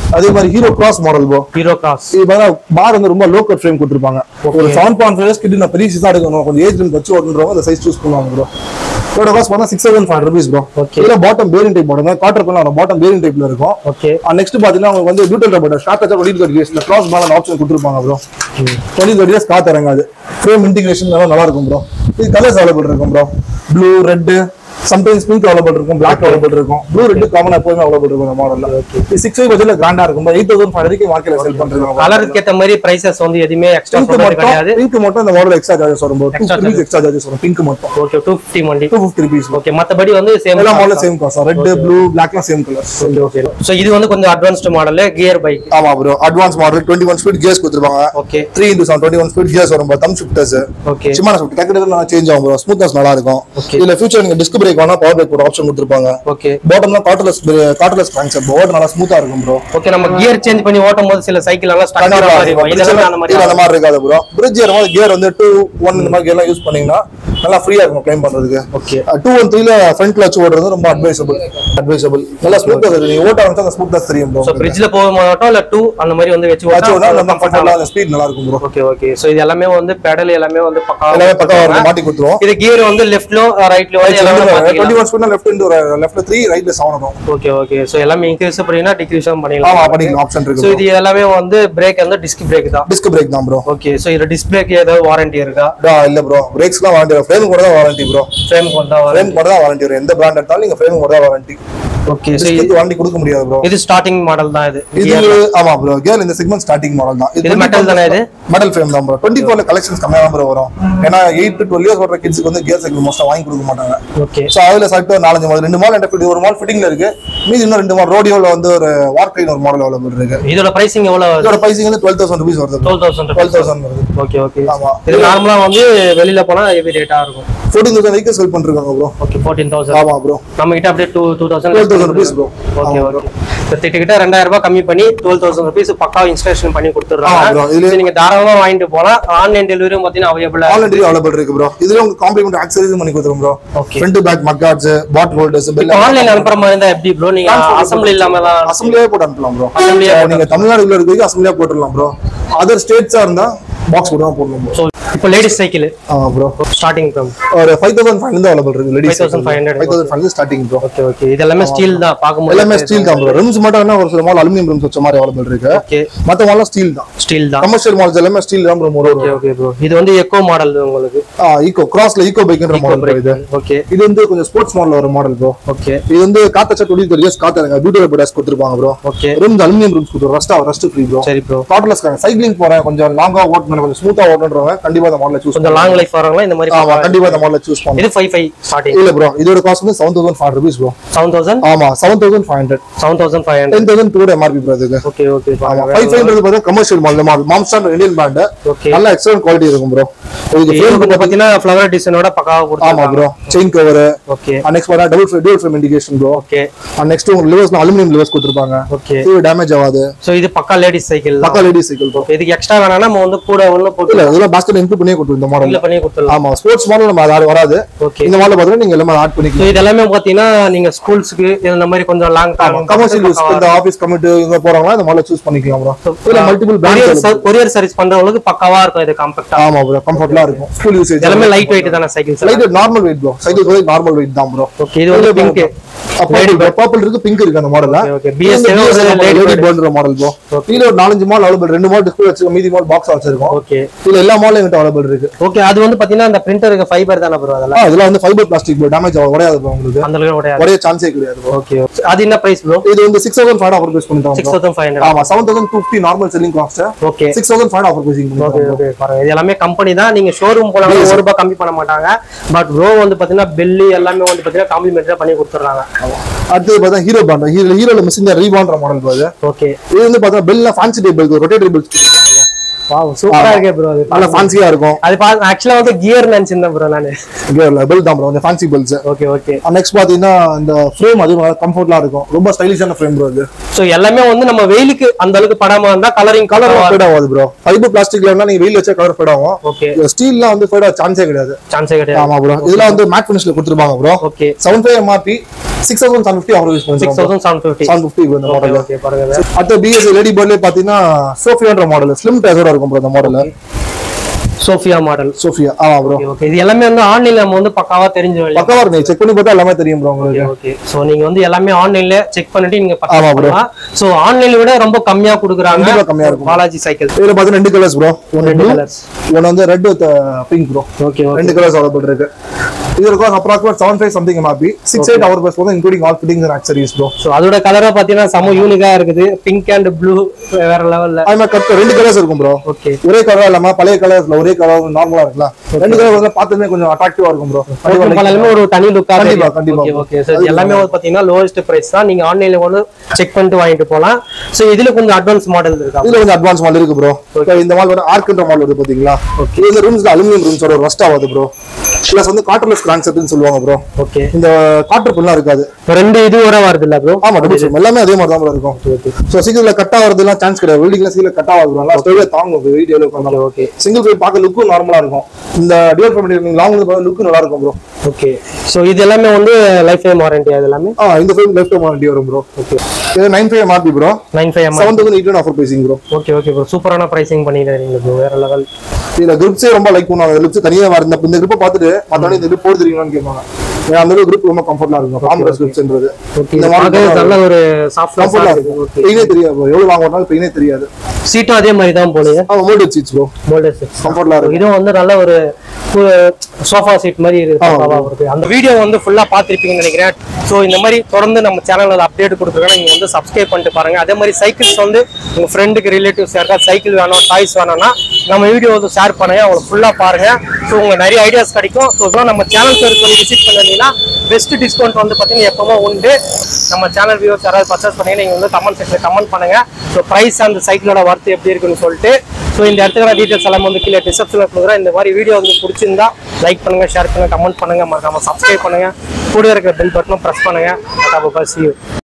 அதே மாதிரி Hero cross model bro Hero cross இது பார்த்தா பார் வந்து ரொம்ப லோக்கல் ஃப்ரேம் கொடுத்துருப்பாங்க ஒரு செவன் பாயிண்ட் ஃபைவ் கிட்ட நான் பெரிய சீஸா எடுக்கணும் கொஞ்சம் ஏஜ் லிமிட் வச்சு ஓட்டுறவங்க அந்த சைஸ் சூஸ் பண்ணுவாங்க ப்ரோ இதோட காஸ்ட் பார்த்தா six thousand five rupees bro Okay. இதுல bottom bearing type model cotter பண்ணலாம் பாட்டம் பேரிங் டைப்ல இருக்கும் ஓகே நெக்ஸ்ட் பாத்தீங்கன்னா உங்களுக்கு வந்து டியூட்டல் ரப்பர் ஷார்ட் டச்சா twenty thirty days cross ball option கொடுத்துருப்பாங்க ப்ரோ டுவெண்ட்டி தேர்ட்டி டேஸ் காத்து இறங்காது ஃப்ரேம் இன்டிகிரேஷன் நல்லா நல்லா இருக்கும் ப்ரோ இது கலர்ஸ் அவைலபிள் இருக்கும் bro blue red sometimes pink available இருக்கும் பிளாக் அவைலபிள் இருக்கும் ப்ளூ ரெட் காமன் எப்பவுமே அவைலபிள் இருக்கும் இந்த மாடல்ல இது சிக்ஸ் ஃபைவ் பட்ஜெட்ல கிராண்டா இருக்கும் எயிட் தௌசண்ட் ஃபைவ் வரைக்கும் மார்க்கெட்ல செல் பண்றாங்க கலருக்கு ஏத்த மாதிரி பிரைசஸ் வந்து எதுவுமே எக்ஸ்ட்ரா பிங்க் சொல்றது மட்டும் கிடையாது பிங்க் மட்டும் இந்த மாடல் எக்ஸ்ட்ரா சார்ஜஸ் வரும் two Extra rupees extra charges வரும் பிங்க் மட்டும் ஓகே டூ ஃபிஃப்டி மண்டி டூ ஃபிஃப்டி ருபீஸ் ஓகே மத்தபடி வந்து சேம் எல்லா மாடலும் சேம் காசு ரெட் ப்ளூ பிளாக்லாம் சேம் கலர்ஸ் ஓகே ஸோ இது வந்து கொஞ்சம் அட்வான்ஸ்டு மாடல் கியர் பைக் ஆமா bro advance model twenty one speed gears கொடுத்துருப்பாங்க okay three into seven twenty one speed gears வரும் தம் ஷிஃப்டர்ஸ் ஓகே சும்மா ஷிஃப்ட் டக்கு நல்லா சேஞ்ச் ஆகும் ப்ரோ ஸ்மூத்னஸ் நல்லா இருக்கும் Okay. இதுல ஃபியூச்சர் நீங்க டிஸ்க் பிரேக் வேணா பவர் பிரேக் ஒரு ஆப்ஷன் கொடுத்துருப்பாங்க ஓகே பாட்டம்லாம் கார்ட்லெஸ் கார்ட்லெஸ் கிராங்க் செட் ஓட்ட நல்லா ஸ்மூத்தா இருக்கும் ப்ரோ ஓகே நம்ம கியர் சேஞ்ச் பண்ணி ஓட்டும் போது சில சைக்கிள் எல்லாம் ஸ்டக் ஆகிற மாதிரி இருக்கும் இதெல்லாம் அந்த மாதிரி அந்த மாதிரி இருக்காது ப்ரோ பிரிட்ஜ் ஏறும்போது கியர் வந்து டூ ஒன் இந்த மாதிரி gear எல்லாம் யூஸ் பண்ணீங்கன்னா நல்லா ஃப்ரீயா இருக்கும் கிளைம் பண்றதுக்கு ஓகே டூ ஒன் த்ரீல ஃப்ரண்ட்ல வச்சு ஓடுறது ரொம்ப அட்வைசபிள் அட்வைசபிள் நல்லா ஸ்மூத்தா இருக்கு நீங்க ஓட்ட ஆரம்பிச்சா அந்த ஸ்மூத்னஸ் தெரியும் ப்ரோ ஸோ பிரிட்ஜ்ல போக மாட்டோம் இல்ல டூ அந்த மாதிரி வந்து வச்சு வச்சு ஓடா ஓட்டா நம்ம கம்ஃபர்டபுளா அந்த ஸ்பீட் நல்லா இருக்கும் ப்ரோ ஓகே ஓகே ஸோ இது எல்லாமே வந்து பெடல் எல்லாமே வந்து பக்கா எல்லாமே பக்கம் வரும் மாட்டி கொடுத்துருவோம் இது கியர் வந்து லெஃப்ட்லோ ரைட்லோ எல்லாமே மாத்திக்கலாம் டுவெண்ட்டி ஒன் ஸ்பீட்னா லெஃப்ட் இன்டு லெஃப்ட்ல த்ரீ ரைட்ல செவன் வரும் ஓகே ஓகே ஸோ எல்லாமே இன்க்ரீஸ் பண்ணினா டிக்ரீஸும் ஆமா பண்ணிக்கலாம் பண்ணிக்கலாம் ஆப்ஷன் ஸோ இருக்கு இது எல்லாமே வந்து பிரேக் வந்து டிஸ்க் பிரேக் தான் டிஸ்க் பிரேக் தான் ப்ரோ ஓகே ஸோ இது டிஸ்பிளேக்கு ஏதாவது வாரண்டி இருக்கா இல்ல ப்ரோ பிரேக்ஸ்லாம் வாரண்டி ஃப்ரேம் கூட தான் வாரண்டி ப்ரோ ஃப்ரேம் கொண்டா ஃப்ரேம் கூட தான் வாரண்டி வரும் எந்த பிராண்ட் எடுத்தாலும் நீங்க ஃப்ரேம் கூட தான் வாரண்டி ஓகே ஸோ டிஸ்க்கு வாரண்டி கொடுக்க முடியாது ப்ரோ இது ஸ்டார்டிங் மாடல் தான் இது இது ஆமா ப்ரோ கேர் இந்த செக்மெண்ட் ஸ்டார்டிங் மாடல் தான் இது metal தானே இது? மெட்டல் ஃப்ரேம் தான் ப்ரோ டுவெண்ட்டி ஃபோர்ல கலெக்ஷன்ஸ் கம்மியாக தான் ப்ரோ வரும் ஏன்னா எயிட் டு டுவெல் இயர்ஸ் ஓடுற கிட்ஸ்க்கு வந்து கேர் சைக்கிள் மோஸ்ட்டாக வாங்கி கொடுக்க மாட்டாங்க ஓகே ஸோ அதுல சாப்பிட்டு ஒரு நாலஞ்சு மாடல் ரெண்டு மாடல் என்கிட்ட ஒரு மாடல் ஃபிட்டிங்ல இருக்கு மீதி இன்னும் ரெண்டு மாடல் ரோடியோல வந்து ஒரு வார்க்கைன் ஒரு மாடல் அவைலபிள் இருக்கு இதோட பிரைசிங் எவ்வளவு இதோட பிரைசிங் வந்து டுவெல் தௌசண்ட் ருபீஸ் வருது டுவெல் தௌசண்ட் டுவெல் தௌசண்ட் வருது ஓகே ஓகே ஆமா இது நார்மலா வந்து வெளியில போனா ஹெவி ரேட்டா இருக்கும் ஃபோர்டீன் தௌசண்ட் வெஹிக்கல் செல் பண்ணிருக்காங்க ப்ரோ ஓகே ஃபோர்டீன் தௌசண்ட் ஆமா ப்ரோ நம்ம கிட்ட அப்படியே two two thousand twelve thousand rupees bro okay okay கிட்ட ரெண்டாயிரம் ரூபாய் கம்மி பண்ணி டுவெல் தௌசண்ட் ருபீஸ் பக்கா இன்ஸ்டாலேஷன் பண்ணி ஆமா bro. கொடுத்துடுறாங்க இதுல- இது நீங்க தாராளமா வாங்கிட்டு போலாம் ஆன்லைன் டெலிவரியும் பாத்தீங்கன்னா அவைலபிளா ஆல்ரெடி அவைலபிள் இருக்கு ப்ரோ இதுல உங்களுக்கு காம்ப்ளிமெண்ட் ஆக்சரிஸும் பண்ணி கொடுத்துரும் bro okay front back mudguards bottle holders bell online அனுப்புற மாதிரி இருந்தா எப்படி ப்ரோ நீங்க அசம்பிளி இல்லாம தான் அசம்பிளியே போட்டு அனுப்பலாம் ப்ரோ Assembly யே நீங்க தமிழ்நாடுல இருக்க அசம்பிளியா போட்டுடலாம் ப்ரோ அதர் ஸ்டேட்ஸா இருந்தா பாக்ஸ் போட்டு தான் போடணும் ப்ரோ ஸோ இப்போ லேடிஸ் சைக்கிள் ஆமா ப்ரோ ஸ்டார்டிங் ப்ரம் ஒரு ஃபைவ் தௌசண்ட் ஃபைவ் இருந்து அவைலபிள் இருக்கு ladies 5500 five thousand five starting bro okay okay இது எல்லாமே ஸ்டீல் தான் பார்க்கும்போது எல்லாமே ஸ்டீல் தான் ப்ரோ ரிம்ஸ் மட்டும் என்ன ஒரு சில மாடல் அலுமினியம் ரிம்ஸ் வச்ச மாதிரி அவைலபிள் இருக்கு ஓகே மத்த மாடல் ஸ்டீல் தான் ஸ்டீல் தான் கமர்ஷியல் மாடல்ஸ் எல்லாமே ஸ்டீல் தான் bro more okay okay bro இது வந்து எக்கோ மாடல் உங்களுக்கு ஈகோ கிராஸ்ல ஈகோ பைக்ன்ற மாடல் ப்ரோ இது ஓகே இது வந்து கொஞ்சம் ஸ்போர்ட்ஸ் மாடல் வர மாடல் ப்ரோ ஓகே இது வந்து காத்தச்சா டுவெண்ட்டி த்ரீ இயர்ஸ் காத்தாங்க பியூட்டி படாஸ் கொடுத்துருப்பாங்க bro okay rims aluminium rims கொடுத்துரும் ரஸ்ட் ரஸ்ட் ஃப்ரீ ப்ரோ சரி ப்ரோ கார்ட்லெஸ் சைக்கிளிங் போறேன் கொஞ்சம் லாங்கா ஓட்டணும் கொஞ்சம் ஸ்மூத்தா ஓட்டணுன்றவங்க கண்டிப்பா இந்த மாடலை சூஸ் கொஞ்சம் லாங் லைஃப் வரவங்க இந்த மாதிரி ஆமா கண்டிப்பா இந்த மாடலை சூஸ் பண்ணுங்க இது ஃபைவ் ஃபைவ் ஸ்டார்டிங் இல்ல ப்ரோ இதோட காஸ்ட் வந்து seven thousand five rupees bro seven thousand ஆமா seven thousand five hundred seven thousand five hundred ten thousand two MRP bro இதுக்கு ஓகே ஓகே ஆமா ஃபைவ் ஃபைவ்ன்றது பார்த்தா கமர்ஷியல் மாடல் மாடல் மாம்ஸ்டார் இந்தியன் பிராண்ட் ஓகே நல்ல எக்ஸலன்ட் குவாலிட்டி இருக்கும் ப்ரோ இதுக்கு இது frame கொஞ்சம் பார்த்தீங்கன்னா ஃப்ளவர் டிசைனோட பக்காவாக ஆமா கொடுத்துருக்காங்க bro chain cover okay next பார்த்தா double double frame indication bro okay next உங்களுக்கு லிவர்ஸ் அலுமினியம் லிவர்ஸ் கொடுத்துருப்பாங்க ஓகே இது டேமேஜ் ஆகாது ஸோ இது பக்கா லேடிஸ் சைக்கிள் தான் பக்கா லேடி சைக்கிள் ப்ரோ இதுக்கு எக்ஸ்ட்ரா வேணா நம்ம வந்து கூட ஒன்று போட்டு இல்ல இதெல்லாம் பாஸ்கெட் இன்க்ளூட் பண்ணியே கொடுத்துரும் இந்த மாடல் இல்ல பண்ணி கொடுத்துடலாம் ஆமா ஸ்போர்ட்ஸ் மாடல் நம்ம அது வராது ஓகே இந்த மாடல் பார்த்தீங்கன்னா நீங்க எல்லாமே ஆட் பண்ணிக்கலாம் ஸோ இது எல்லாமே பார்த்தீங்கன்னா நீங்க ஸ்கூல்ஸ்க்கு இந்த மாதிரி கொஞ்சம் லாங் கமர்ஷியல் யூஸ் இந்த ஆபீஸ் கமிட்டி இங்க போறவங்க இந்த மாடல் சூஸ் பண்ணிக்கலாம் ப்ரோ இதுல multiple courier brand courier service பண்றவங்களுக்கு பக்காவா இருக்கும் இது காம்பேக்டா ஆமா ப்ரோ கம்ஃபர்ட்டபிளா இருக்கும் ஸ்கூல் யூசேஜ் எல்லாமே லைட் வெயிட் தானே cycles light normal weight bro cycle வந்து நார்மல் வெயிட் தான் ப்ரோ ஓகே இது வந்து பிங்க் பர்பிள் இருக்கு பிங்க் இருக்கு அந்த மாடல்ல ஓகே பிஎஸ் லேடி பேர்ன்ற மாடல் ப்ரோ இதுல ஒரு நாலஞ்சு மாடல் அவைலபிள் ரெண்டு மாடல் டிஸ்பிளே வச்சிருக்கோம் மீதி மாடல் பாக்ஸ் வச்சிருக்கோம் ஓகே இதுல எல்லா மாடலும் எங்கிட்ட அவைலபிள் இருக்கு ஓகே அது வந்து பாத்தீங்கன்னா அந்த பிரிண்டருக்கு ஃபைபர் தானே ப்ரோ அதெல்லாம் ஆ, இதெல்லாம் வந்து ஃபைபர் பிளாஸ்டிக் ப்ரோ டேமேஜ் ஆகும் உடையாது bro உங்களுக்கு அந்த அளவுக்கு உடையாது உடைய சான்ஸே கிடையாது bro. ஓகே அது என்ன பிரைஸ் ப்ரோ இது வந்து six thousand five offer base பண்ணிட்டோம் six bro. Thousand five hundred ஆமா seven thousand fifty normal selling cost okay six thousand five offer basing okay பண்ணிட்டோம் ஓகே பாருங்க இது எல்லாமே கம்பெனி தான் நீங்க ஷோரூம் போனா ஒரு ரூபாய் கம்மி பண்ண மாட்டாங்க பட் ப்ரோ வந்து பாத்தீங்கன்னா பெல்லி எல்லாமே வந்து பாத்தீங்கன்னா காம்ப்ளிமெண்டரியா பண்ணி கொடுத்துறாங்க அடுத்தது பார்த்தா ஹீரோ பாண்ட் ஹீரோ ஹீரோல மிஸ் இந்த ரீபான்ற மாடல் பாது ஓகே இது வந்து பார்த்தா பெல்ல fancy table rotatory bells wow சூப்பரா இருக்கே ப்ரோ அது நல்ல ஃபேன்சியா இருக்கும் அது பா ஆக்சுவலா வந்து கியர் நினைச்சிருந்தேன் ப்ரோ நானு பெல் தான் ப்ரோ கொஞ்சம் fancy bells okay okay next பாத்தீங்கன்னா இந்த ஃப்ரேம் அது கம்ஃபர்ட்லாம் இருக்கும் ரொம்ப ஸ்டைலிஷான ஃப்ரேம் ப்ரோ இது சோ எல்லாமே வந்து நம்ம வெயிலுக்கு அந்த அளவுக்கு படாம இருந்தா கலரிங் கலர் கலர் ஃபேட் ஆகாது ப்ரோ ஃபைபர் பிளாஸ்டிக்ல இருந்தா நீங்க வெயில் வச்சா கலர் ஃபேட் ஆகும் ஓகே ஸ்டீல்லாம் வந்து ஃபேட் ஆக சான்ஸே கிடையாது சான்ஸே கிடையாது ஆமா ப்ரோ இதெல்லாம் வந்து மேட் ஃபினிஷ்ல கொடுத்துருப்பாங்க bro okay seven five MRP six thousand seven fifty அவர் யூஸ் சிக்ஸ் பண்ணுறோம் thousand seven fifty seven fifty இந்த மாடல் ஓகே பாருங்க அடுத்த பிஎஸ்சி லேடி பேர்ட்லேயே பார்த்தீங்கன்னா சோஃபியான்ற மாடல் ஸ்லிம் டேஸோட இருக்கும் ப்ரோ இந்த மாடல் சோஃபியா மாடல் சோஃபியா ஆமா ப்ரோ ஓகே ஓகே இது எல்லாமே வந்து ஆன்லைன்ல நம்ம வந்து பக்காவா தெரிஞ்சு இல்லையா பக்கவா இருக்கு செக் பண்ணி பார்த்தா எல்லாமே தெரியும் ப்ரோ உங்களுக்கு ஓகே சோ நீங்க வந்து எல்லாமே ஆன்லைன்ல செக் பண்ணிட்டு நீங்க ஆமா பர்ச்சேஸ் bro. பண்ணலாம் சோ ஆன்லைன்ல விட ரொம்ப கம்மியா கொடுக்குறாங்க கண்டிப்பா கம்மியா இருக்கும். பாலாஜி சைக்கிள் இதுல பார்த்தீங்கன்னா ரெண்டு கலர்ஸ் ப்ரோ ஒன்று ரெண்டு blue, கலர்ஸ் ஒன்று வந்து red with pink bro okay okay ரெண்டு கலர்ஸ் அவைலபிள் இருக்கு இது இருக்கும் approximate seven five something MRP six eight our பஸ் வந்து including all fittings and accessories bro so அதோட கலரா பாத்தீங்கன்னா செம யூனிக்கா இருக்குது பிங்க் அண்ட் ப்ளூ வேற லெவல்ல அது மாதிரி கட் ரெண்டு கலர்ஸ் இருக்கும் ப்ரோ ஓகே ஒரே கலர் இல்லாம பழைய கலர்ஸ்ல ஒரே கலர் நார்மலா இருக்குல்ல ரெண்டு கலர் வந்து பார்த்ததுமே கொஞ்சம் அட்ராக்டிவா இருக்கும் ப்ரோ எல்லாமே ஒரு தனி லுக்கா கண்டிப்பா, கண்டிப்பா. ஓகே ஓகே சார் எல்லாமே வந்து பாத்தீங்கன்னா லோவஸ்ட் பிரைஸ் தான் நீங்க ஆன்லைன்ல வந்து செக் பண்ணிட்டு வாங்கிட்டு போலாம் சோ இதுல கொஞ்சம் அட்வான்ஸ் மாடல் இருக்கா இதுல கொஞ்சம் அட்வான்ஸ் மாடல் இருக்கு ப்ரோ இந்த மாடல் வந்து ஆர்க்ன்ற மாடல் வருது பாத்தீங்களா இது வந்து ரூம்ஸ்ல அலுமினியம் ரூம்ஸோட ரஸ்ட் ஆகாது ப்ரோ பிளஸ் வந்து காட்டர்லெஸ் கிராங்க் சொல்லுவாங்க ப்ரோ ஓகே இந்த காட்டர் புல்லாம் இருக்காது ரெண்டு இது வர வருது இல்ல ப்ரோ ஆமா டபுள் சிம் எல்லாமே அதே மாதிரி தான் bro இருக்கும் சோ சீக்கிரத்துல கட் ஆகிறதுலாம் சான்ஸ் கிடையாது வெல்டிங்ல சீக்கிரம் கட் ஆகாது bro. நல்லா ஸ்டோரே தாங்கும் வீடியோ உட்காந்தாலும் ஓகே சிங்கிள் ஃபைல் பார்க்க லுக்கும் நார்மலா இருக்கும் இந்த டியூல் பண்ணி லாங் வந்து லுக்கு நல்லா இருக்கும் ப்ரோ ஓகே சோ இது எல்லாமே வந்து லைஃப் டைம் வாரண்டி அது எல்லாமே ஆ இந்த ஃபைல் லெஃப்ட் வாரண்டி வரும் ப்ரோ ஓகே இது nine five MRP bro nine five MR seven thousand eight offer pricing bro okay okay bro சூப்பரான பிரைசிங் பண்ணிடுறீங்க ப்ரோ வேற லெவல் இதுல கிரிப்ஸே ரொம்ப லைக் பண்ணுவாங்க லிப்ஸ் தனியா வர இந்த இந்த கிரிப்பை பார்த்துட்டு மத்தவங்க இந்த கிரிப் போட்டு தெரியுமான்னு கேட்பாங்க ஏன்னா அந்த கிரிப் ரொம்ப கம்ஃபர்டா இருக்கும் காம்ப்ரஸ் கிரிப்ஸ்ன்றது ஓகே இந்த பார்க்கவே மாதிரி நல்ல ஒரு சாஃப்ட்னஸா கம்ஃபர்டா இருக்கு இருக்கும் ஓகே பெயினே தெரியாது bro. எவ்வளவு லாங் ஓட்டினாலும் பெயினே தெரியாது சீட்டும் அதே மாதிரி தான் போலீங்க ஆமா மோல்டட் சீட்ஸ் ப்ரோ மோல்டர் கம்ஃபர்டா இருக்கும் இதுவும் வந்து நல்ல ஒரு சோஃபா சீட் மாதிரி இருக்கு ஆமா, பக்காவா இருக்கு அந்த வீடியோ வந்து ஃபுல்லா பார்த்திருப்பீங்கன்னு நினைக்கிறேன் ஸோ இந்த மாதிரி தொடர்ந்து நம்ம சேனல்ல அப்டேட் கொடுத்துருக்கோம் நீங்க வந்து சப்ஸ்கிரைப் பண்ணிட்டு பாருங்க அதே மாதிரி சைக்கிள்ஸ் வந்து உங்க ஃப்ரெண்டுக்கு ரிலேட்டிவ்ஸ் யாருக்கா சைக்கிள் வேணும் டாய்ஸ் வேணும்னா நம்ம வீடியோ வந்து ஷேர் பண்ணுங்க அவங்க ஃபுல்லா பாருங்க ஸோ உங்க நிறைய ஐடியாஸ் கிடைக்கும் ஸோ நம்ம சேனல் பேர் சொல்லி விசிட் பண்ணீங்கன்னா பெஸ்ட் டிஸ்கவுண்ட் வந்து பார்த்தீங்கன்னா எப்பவுமே உண்டு நம்ம சேனல் வியூவர்ஸ் யாராவது பர்ச்சேஸ் பண்ணீங்கன்னா நீங்க வந்து கமெண்ட் செக்ஷன் கமெண்ட் பண்ணுங்க ஸோ ப்ரைஸ் அந்த சைக்கிளோட ஒர்த் எப்படி இருக்குன்னு சொல்லிட்டு ஸோ இந்த இடத்துக்கு டீட்டெயில்ஸ் எல்லாம் வந்து கீழே டிஸ்கிரிப்ஷனில் கொடுக்குறேன் இந்த மாதிரி வீடியோ வந்து பிடிச்சிருந்தா லைக் பண்ணுங்க ஷேர் பண்ணுங்க கமெண்ட் பண்ணுங்க மறக்காம சப்ஸ்கிரைப் பண்ணுங்க கூட இருக்கிற பெல் பட்டனும் ப்ரெஸ் பண்ணுங்க சி